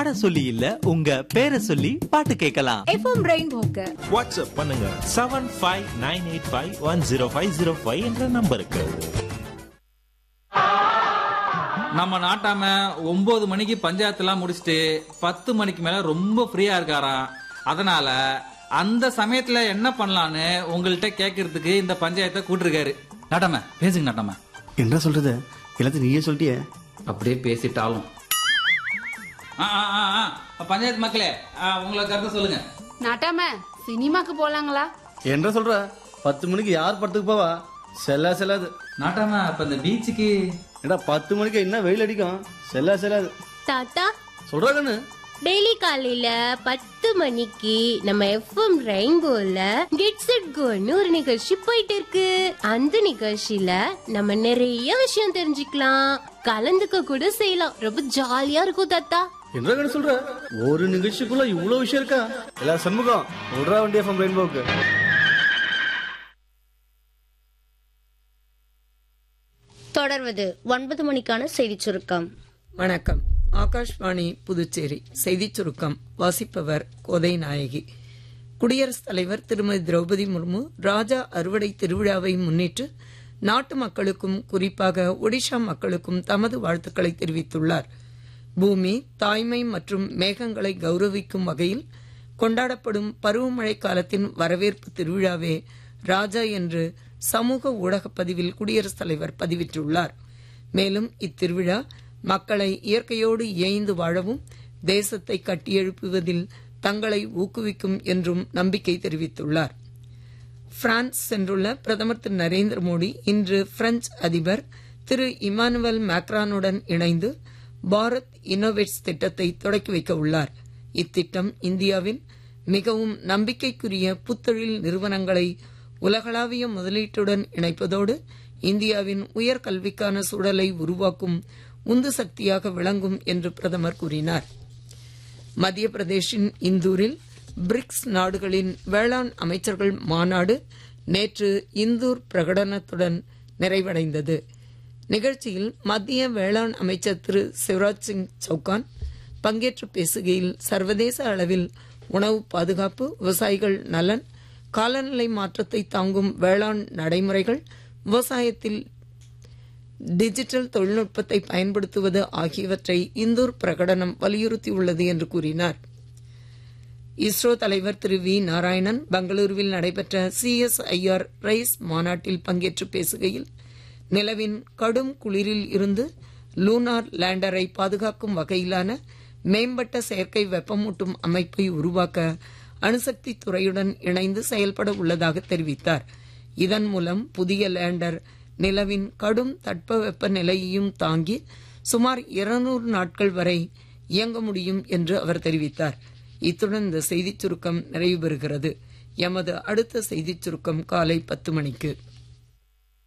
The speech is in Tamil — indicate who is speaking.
Speaker 1: பாட சொல்லி இல்ல உங்க பேரை சொல்லி பாட்டு கேட்கலாம்
Speaker 2: எஃப்எம் ரெயின்போக்கு
Speaker 3: வாட்ஸ்அப் பண்ணுங்க seven five nine eight five one zero five zero five என்ற நம்பருக்கு
Speaker 4: நம்ம நாட்டாம ஒன்பது மணிக்கு பஞ்சாயத்துலாம் முடிச்சுட்டு பத்து மணிக்கு மேல ரொம்ப ஃப்ரீயா இருக்காராம் அதனால அந்த சமயத்துல என்ன பண்ணலான்னு உங்கள்கிட்ட கேட்கறதுக்கு இந்த பஞ்சாயத்தை கூட்டிருக்காரு நாட்டாம பேசுங்க நாட்டாம
Speaker 5: என்ன சொல்றது எல்லாத்தையும் நீயே சொல்லிட்டியே
Speaker 4: அப்படியே பேசிட்டாலும் ஆ, ஆ, ஆ, ஆ. பஞ்சாயத்து மக்களே ஆ, உங்களை கருத்தை சொல்லுங்க
Speaker 2: நாட்டாம சினிமாக்கு போலாங்களா
Speaker 5: என்ன சொல்ற பத்து மணிக்கு யார் படத்துக்கு போவா செல்லா செல்லாது
Speaker 4: நாட்டாம அப்ப இந்த பீச்சுக்கு
Speaker 5: ஏடா பத்து மணிக்கு என்ன வெயில் அடிக்கும் செல்லா செல்லாது
Speaker 6: தாத்தா
Speaker 5: சொல்றா கண்ணு
Speaker 6: டெய்லி காலையில பத்து மணிக்கு நம்ம எஃப்எம் ரெயின்போல கெட்ஸ் இட் கோன்னு ஒரு நிகழ்ச்சி போயிட்டு இருக்கு அந்த நிகழ்ச்சியில நம்ம நிறைய விஷயம் தெரிஞ்சுக்கலாம் கலந்துக்க கூட செய்யலாம் ரொம்ப ஜாலியா இருக்கும் தாத்தா
Speaker 5: என்ன கண்ணு சொல்ற ஒரு நிகழ்ச்சிக்குள்ள இவ்வளவு விஷயம் இருக்கா எல்லா சண்முகம் சொல்றா வண்டி எஃப்எம் ரெயின்போக்கு
Speaker 7: தொடர்வது ஒன்பது மணிக்கான செய்திச் சுருக்கம்
Speaker 8: வணக்கம் ஆகாஷ்வாணி புதுச்சேரி செய்திச் சுருக்கம் வாசிப்பவர் கோதை நாயகி குடியரசுத் தலைவர் திருமதி திரௌபதி முர்மு ராஜா அறுவடை திருவிழாவை முன்னிட்டு நாட்டு மக்களுக்கும் குறிப்பாக ஒடிஷா மக்களுக்கும் தமது வாழ்த்துக்களை தெரிவித்துள்ளார் பூமி தாய்மை மற்றும் மேகங்களை கௌரவிக்கும் வகையில் கொண்டாடப்படும் பருவமழை காலத்தின் வரவேற்பு திருவிழாவே ராஜா என்று சமூக ஊடகப் பதிவில் குடியரசுத் தலைவர் பதிவிட்டுள்ளார் மேலும் இத்திருவிழா மக்களை இயற்கையோடு இயைந்து வாழவும் தேசத்தை கட்டியெழுப்புவதில் தங்களை ஊக்குவிக்கும் என்றும் நம்பிக்கை தெரிவித்துள்ளார் பிரான்ஸ் சென்றுள்ள பிரதமர் திரு நரேந்திர மோடி இன்று பிரெஞ்சு அதிபர் திரு இமானுவல் மேக்ரானுடன் இணைந்து பாரத் இன்னோவேட்ஸ் திட்டத்தை தொடக்கி வைக்க உள்ளார் இத்திட்டம் இந்தியாவின் மிகவும் நம்பிக்கைக்குரிய புத்தொழில் நிறுவனங்களை உலகளாவிய முதலீட்டுடன் இணைப்பதோடு இந்தியாவின் உயர்கல்விக்கான சூழலை உருவாக்கும் உந்து சக்தியாக விளங்கும் என்று பிரதமர் கூறினார் மத்திய பிரதேஷின் இந்தூரில் பிரிக்ஸ் நாடுகளின் வேளாண் அமைச்சர்கள் மாநாடு நேற்று இந்தூர் பிரகடனத்துடன் நிறைவடைந்தது நிகழ்ச்சியில் மத்திய வேளாண் அமைச்சர் திரு சிவராஜ் சிங் சௌகான் பங்கேற்று பேசுகையில் சர்வதேச அளவில் உணவு பாதுகாப்பு விவசாயிகள் நலன் காலநிலை மாற்றத்தை தாங்கும் வேளாண் நடைமுறைகள் விவசாயத்தில் டிஜிட்டல் தொழில்நுட்பத்தை பயன்படுத்துவது ஆகியவற்றை இந்தூர் பிரகடனம் வலியுறுத்தியுள்ளது என்று கூறினார் இஸ்ரோ தலைவர் திரு வி நாராயணன் பெங்களூருவில் நடைபெற்ற சிஎஸ்ஐஆர் ரைஸ் மாநாட்டில் பங்கேற்று பேசுகையில் நிலவின் கடும் குளிரில் இருந்து லூனார் லேண்டரை பாதுகாக்கும் வகையிலான மேம்பட்ட செயற்கை வெப்பமூட்டும் அமைப்பை உருவாக்க அணுசக்தி துறையுடன் இணைந்து செயல்பட உள்ளதாக தெரிவித்தார் இதன் மூலம் புதிய லேண்டர் நிலவின் கடும் தட்பவெப்ப நிலையையும் தாங்கி சுமார் இருநூறு நாட்கள் வரை இயங்க முடியும் என்று அவர் தெரிவித்தார் இத்துடன் இந்த செய்திச் சுருக்கம் நிறைவு பெறுகிறது எமது அடுத்த செய்திச் சுருக்கம் காலை பத்து மணிக்கு